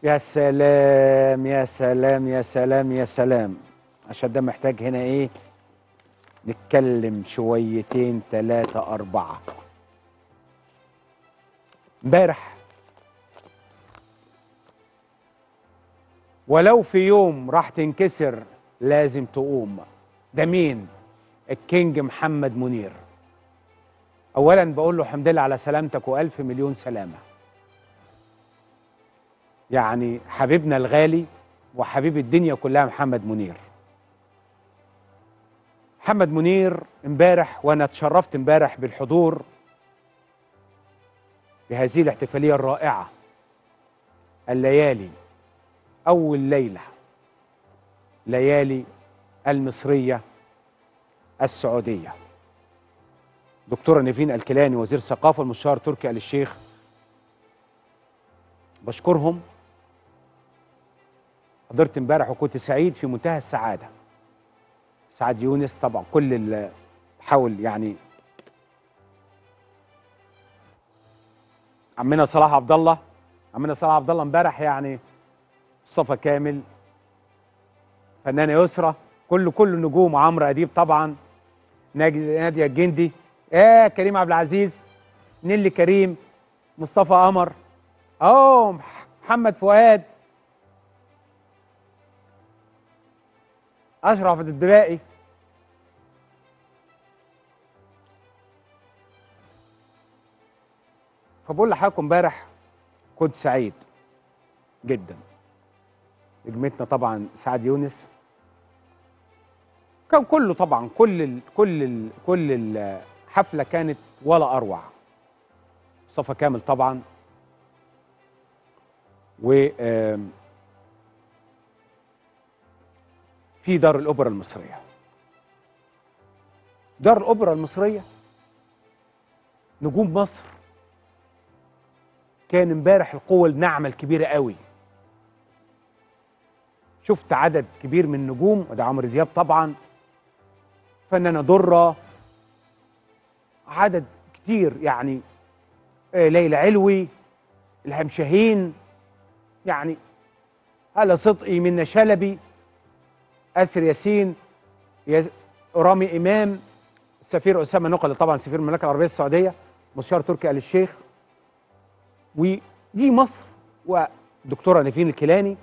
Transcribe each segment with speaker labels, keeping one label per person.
Speaker 1: يا سلام يا سلام يا سلام يا سلام عشان ده محتاج هنا ايه نتكلم شويتين تلاتة أربعة امبارح ولو في يوم راح تنكسر لازم تقوم ده مين الكينج محمد منير اولا بقول له حمد لله على سلامتك والف مليون سلامه يعني حبيبنا الغالي وحبيب الدنيا كلها محمد منير محمد منير امبارح وانا اتشرفت امبارح بالحضور بهذه الاحتفاليه الرائعه الليالي اول ليله ليالي المصريه السعوديه دكتوره نيفين الكيلاني وزير الثقافه والمستشار تركي آل الشيخ بشكرهم حضرت امبارح وكنت سعيد في منتهى السعاده سعد يونس طبعا كل اللي حاول يعني عمنا صلاح عبد الله عمنا صلاح عبد الله امبارح يعني مصطفى كامل فنانه يسرى كل كل النجوم عمرو اديب طبعا ناجي ناديه الجندي ايه كريم عبد العزيز نيلي كريم مصطفى قمر اهو محمد فؤاد اشرف الدبائي فبقول لحضراتكم امبارح كنت سعيد جدا نجمتنا طبعا سعد يونس كان كله طبعا كل ال كل ال كل الحفله كانت ولا اروع مصطفى كامل طبعا و آم، في دار الاوبرا المصريه دار الاوبرا المصريه نجوم مصر كان امبارح القوه الناعمه الكبيره قوي شفت عدد كبير من النجوم وده عمرو دياب طبعا فنانه دره عدد كتير يعني آه، ليلى علوي الهام شاهين يعني هلا صدقي منى شلبي اسر ياسين يز... رامي امام السفير اسامه نقل طبعا سفير المملكه العربيه السعوديه مستشار تركي آل الشيخ ودي مصر ودكتوره نيفين الكيلاني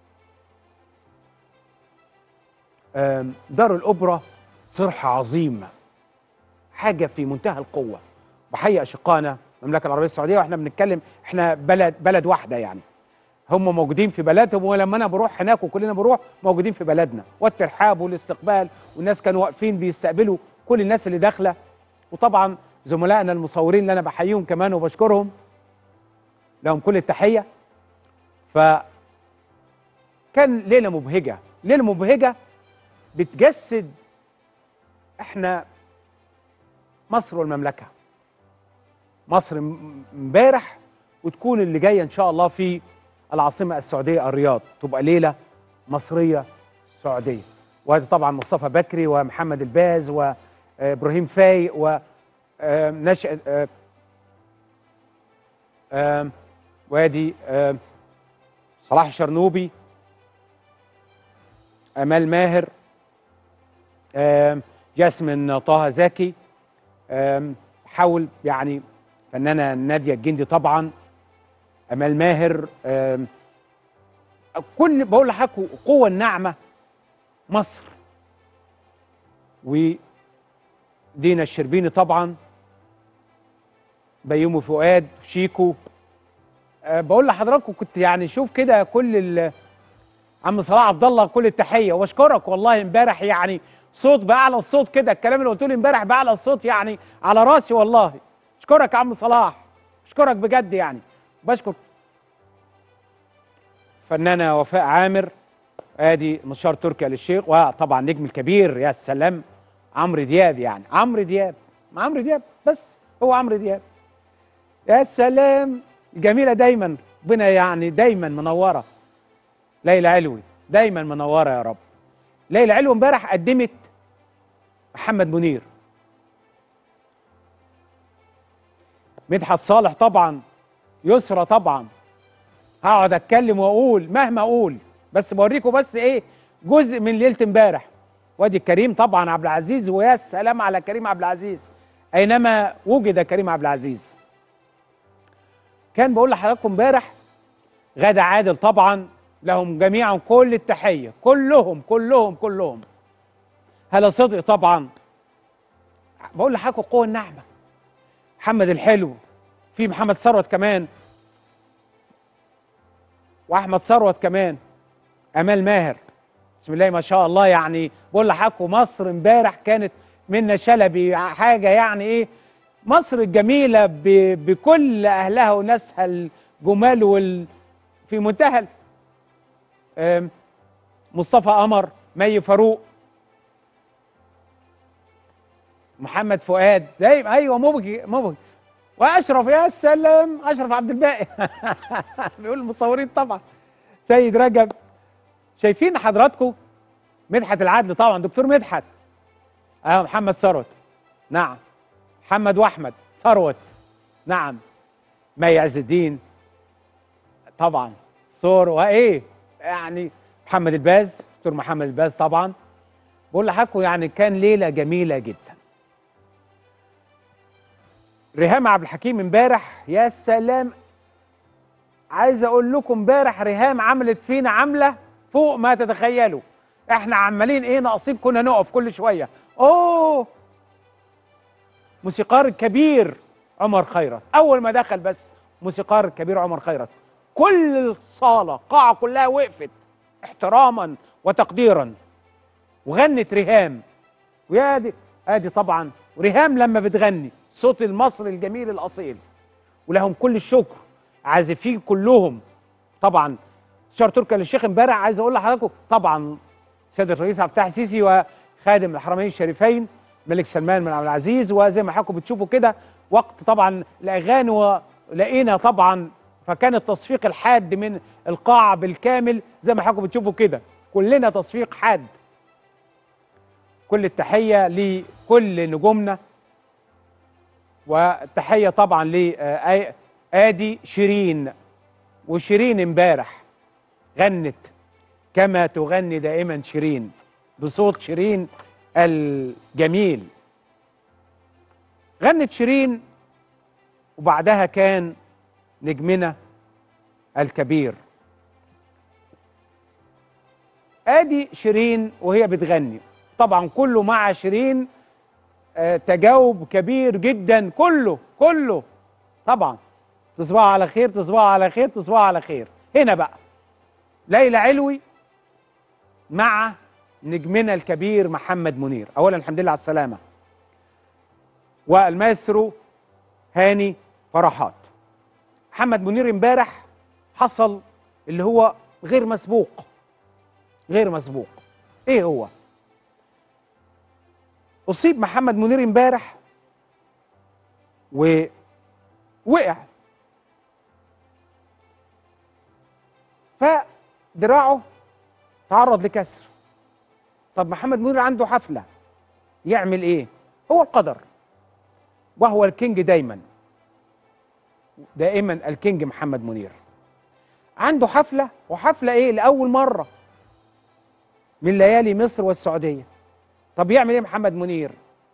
Speaker 1: آم، دار الاوبرا صرح عظيم حاجه في منتهى القوه بحيي اشقائنا المملكه العربيه السعوديه واحنا بنتكلم احنا بلد بلد واحده يعني هم موجودين في بلدهم ولما انا بروح هناك وكلنا بنروح موجودين في بلدنا والترحاب والاستقبال والناس كانوا واقفين بيستقبلوا كل الناس اللي داخله وطبعا زملائنا المصورين اللي انا بحييهم كمان وبشكرهم لهم كل التحيه ف كان ليله مبهجه ليله مبهجه بتجسد احنا مصر والمملكه مصر م- امبارح وتكون اللي جايه ان شاء الله في العاصمه السعوديه الرياض تبقى ليله مصريه سعوديه وهذا طبعا مصطفى بكري ومحمد الباز وابراهيم فايق و آم، نشأ آم، آم، وادي آم، صلاح الشرنوبي امال ماهر آم، جاسمين طه زكي آم، حاول يعني فنانه ناديه الجندي طبعا امال ماهر آم، كل بقول لحضرتك القوه الناعمه مصر ودينا الشربيني طبعا بيومي فؤاد شيكو أه بقول لحضراتكم كنت يعني شوف كده كل ال- عم صلاح عبد الله كل التحيه واشكرك والله امبارح يعني صوت باعلى الصوت كده الكلام اللي قلته لي امبارح باعلى الصوت يعني على راسي والله اشكرك يا عم صلاح اشكرك بجد يعني بشكر فنانه وفاء عامر ادي مستشار تركي آل الشيخ وطبعا نجم الكبير يا سلام عمرو دياب يعني عمرو دياب ما عمرو دياب بس هو عمرو دياب يا سلام جميله دايما ربنا يعني دايما منوره ليلى علوي دايما منوره يا رب ليلى علوي امبارح قدمت محمد منير مدحت صالح طبعا يسرى طبعا هقعد اتكلم واقول مهما اقول بس بوريكم بس ايه جزء من ليله امبارح وادي كريم طبعا عبد العزيز ويا سلام على كريم عبد العزيز اينما وجد كريم عبد العزيز كان بقول لحضراتكم امبارح غادة عادل طبعا لهم جميعا كل التحيه كلهم كلهم كلهم هلا صدق طبعا بقول لحضراتكم قوه النعمه محمد الحلو في محمد ثروت كمان واحمد ثروت كمان امال ماهر بسم الله ما شاء الله يعني بقول لحضراتكم مصر امبارح كانت منا شلبي حاجه يعني ايه مصر الجميله ب... بكل اهلها وناسها الجمال وال في منتهى ال- آم، مصطفى قمر مي فاروق محمد فؤاد دايما ايوه مبهج مبهج واشرف يا سلام اشرف عبد الباقي بيقول المصورين طبعا سيد رجب شايفين حضراتكم مدحت العدل طبعا دكتور مدحت اه محمد ثروت نعم محمد واحمد ثروت نعم مي عز الدين طبعا صور وايه يعني محمد الباز دكتور محمد الباز طبعا بقول لحضراتكم يعني كان ليله جميله جدا ريهام عبد الحكيم امبارح يا سلام عايز اقول لكم امبارح ريهام عملت فينا عمله فوق ما تتخيلوا احنا عمالين ايه ناقصين كنا نقف كل شويه اوه موسيقار كبير عمر خيرت اول ما دخل بس موسيقار كبير عمر خيرت كل الصاله قاعه كلها وقفت احتراما وتقديرا وغنت ريهام ويا دي ادي طبعا ريهام لما بتغني صوت المصري الجميل الاصيل ولهم كل الشكر عازفين كلهم طبعا شهر تركي للشيخ امبارح عايز اقول لحضراتكم طبعا سيد الرئيس عبد الفتاح السيسي وخادم الحرمين الشريفين الملك سلمان بن عبد العزيز وزي ما حضراتكم بتشوفوا كده وقت طبعا الاغاني ولقينا طبعا فكان التصفيق الحاد من القاعه بالكامل زي ما حضراتكم بتشوفوا كده كلنا تصفيق حاد كل التحيه لكل نجومنا والتحيه طبعا لادي شيرين وشيرين امبارح غنت كما تغني دائما شيرين بصوت شيرين الجميل غنت شيرين وبعدها كان نجمنا الكبير ادي شيرين وهي بتغني طبعا كله مع شيرين آه، تجاوب كبير جدا كله كله طبعا تصبحوا على خير تصبحوا على خير تصبحوا على خير هنا بقى ليلى علوي مع نجمنا الكبير محمد منير اولا الحمد لله على السلامه والمايسترو هاني فرحات محمد منير امبارح حصل اللي هو غير مسبوق غير مسبوق ايه هو اصيب محمد منير امبارح ووقع فدراعه تعرض لكسر طب محمد منير عنده حفله يعمل ايه هو القدر وهو الكينج دايما دائما الكينج محمد منير عنده حفله وحفله ايه لاول مره من ليالي مصر والسعوديه طب يعمل ايه محمد منير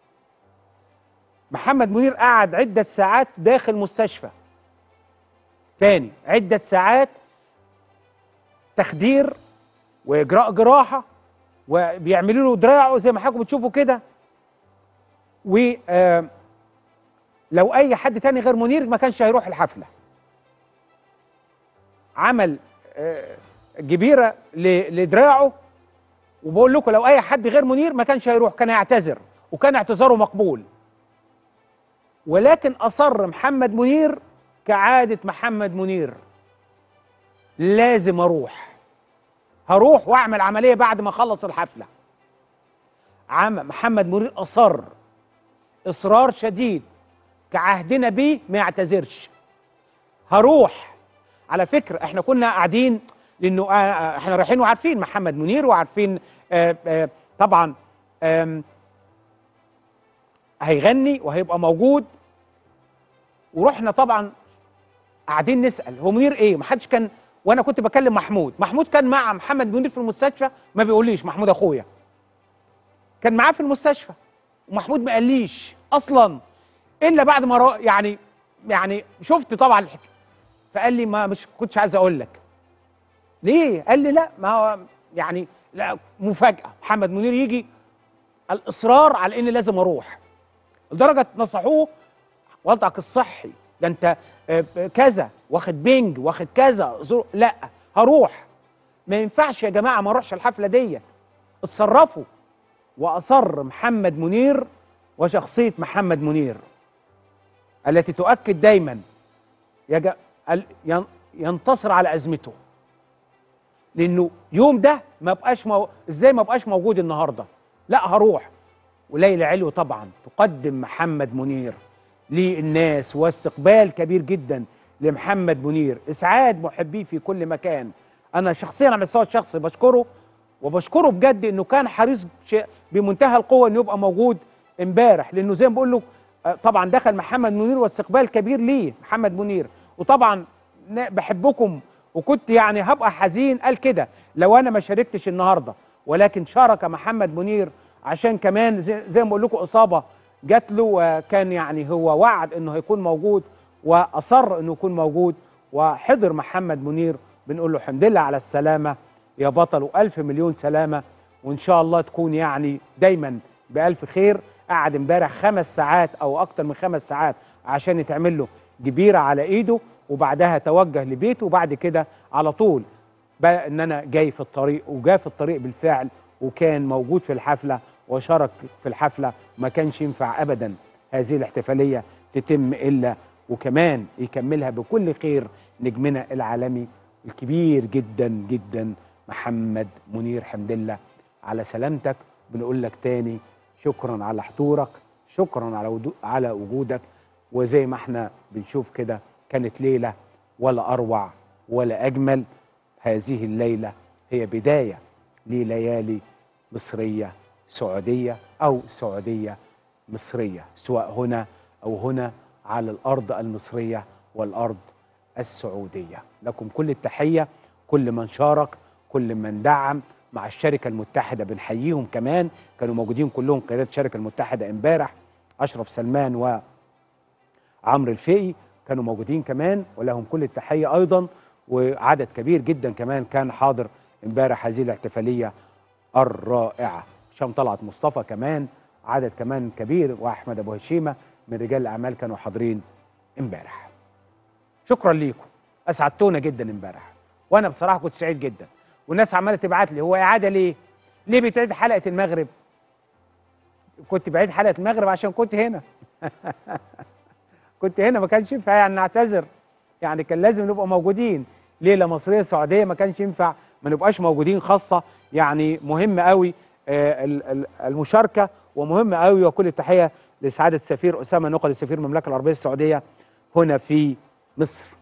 Speaker 1: محمد منير قعد عده ساعات داخل مستشفى تاني عده ساعات تخدير واجراء جراحه وبيعملوا له دراعه زي ما حضراتكم بتشوفوا كده و آه، لو اي حد تاني غير منير ما كانش هيروح الحفله عمل آه، جبيره ل- لدراعه وبقول لكم لو اي حد غير منير ما كانش هيروح كان هيعتذر وكان اعتذاره مقبول ولكن اصر محمد منير كعاده محمد منير لازم اروح هروح واعمل عمليه بعد ما اخلص الحفله عم محمد منير اصر اصرار شديد كعهدنا بيه ما يعتذرش هروح على فكره احنا كنا قاعدين لانه آه، آه، احنا رايحين وعارفين محمد منير وعارفين آه، آه، طبعا آم، هيغني وهيبقى موجود ورحنا طبعا قاعدين نسال هو منير ايه ما حدش كان وانا كنت بكلم محمود محمود كان مع محمد منير في المستشفى ما بيقوليش محمود اخويا كان معاه في المستشفى ومحمود ما قاليش اصلا الا بعد ما رو... يعني يعني شفت طبعا الحكايه فقال لي ما مش كنتش عايز اقول لك ليه قال لي لا ما هو يعني لا مفاجاه محمد منير يجي الاصرار على اني لازم اروح لدرجه نصحوه وضعك الصحي ده انت آه، كذا واخد بينج واخد كذا زر... لا هروح ما ينفعش يا جماعه ما اروحش الحفله دي اتصرفوا واصر محمد منير وشخصيه محمد منير التي تؤكد دايما يج... ال- ين- ينتصر على ازمته لانه يوم ده ما بقاش مو... ازاي ما بقاش موجود النهارده لا هروح وليلى علو طبعا تقدم محمد منير للناس واستقبال كبير جدا لمحمد منير اسعاد محبيه في كل مكان انا شخصيا على المستوى الشخصي بشكره وبشكره بجد انه كان حريص ش- بمنتهى القوه انه يبقى موجود امبارح لانه زي ما بقول له آه، طبعا دخل محمد منير واستقبال كبير ليه محمد منير وطبعا ن- بحبكم وكنت يعني هبقى حزين قال كده لو انا ما شاركتش النهارده ولكن شارك محمد منير عشان كمان زي, زي ما بقول لكم اصابه جات له وكان يعني هو وعد انه هيكون موجود واصر انه يكون موجود وحضر محمد منير بنقول له الحمد لله على السلامه يا بطل والف مليون سلامه وان شاء الله تكون يعني دايما بالف خير قعد امبارح خمس ساعات او اكتر من خمس ساعات عشان يتعمل له جبيره على ايده وبعدها توجه لبيته وبعد كده على طول بقى ان انا جاي في الطريق وجاء في الطريق بالفعل وكان موجود في الحفله وشارك في الحفله ما كانش ينفع ابدا هذه الاحتفاليه تتم الا وكمان يكملها بكل خير نجمنا العالمي الكبير جدا جدا محمد منير حمد الله على سلامتك بنقول لك تاني شكرا على حضورك شكرا على ودو على وجودك وزي ما احنا بنشوف كده كانت ليله ولا اروع ولا اجمل هذه الليله هي بدايه لليالي مصريه سعوديه او سعوديه مصريه سواء هنا او هنا على الارض المصريه والارض السعوديه لكم كل التحيه كل من شارك كل من دعم مع الشركه المتحده بنحييهم كمان كانوا موجودين كلهم قيادات الشركه المتحده امبارح اشرف سلمان وعمرو الفقي كانوا موجودين كمان ولهم كل التحيه ايضا وعدد كبير جدا كمان كان حاضر امبارح هذه الاحتفاليه الرائعه هشام طلعت مصطفى كمان عدد كمان كبير واحمد ابو هشيمه من رجال الاعمال كانوا حاضرين امبارح شكرا ليكم اسعدتونا جدا امبارح وانا بصراحه كنت سعيد جدا والناس عماله تبعت لي هو اعاده ليه ليه بتعيد حلقه المغرب كنت بعيد حلقه المغرب عشان كنت هنا كنت هنا ما كانش ينفع يعني نعتذر يعني كان لازم نبقى موجودين ليله مصريه سعوديه ما كانش ينفع ما نبقاش موجودين خاصه يعني مهم قوي آه، ال- ال- المشاركه ومهم قوي وكل التحيه لسعاده السفير اسامه نقل سفير المملكه العربيه السعوديه هنا في مصر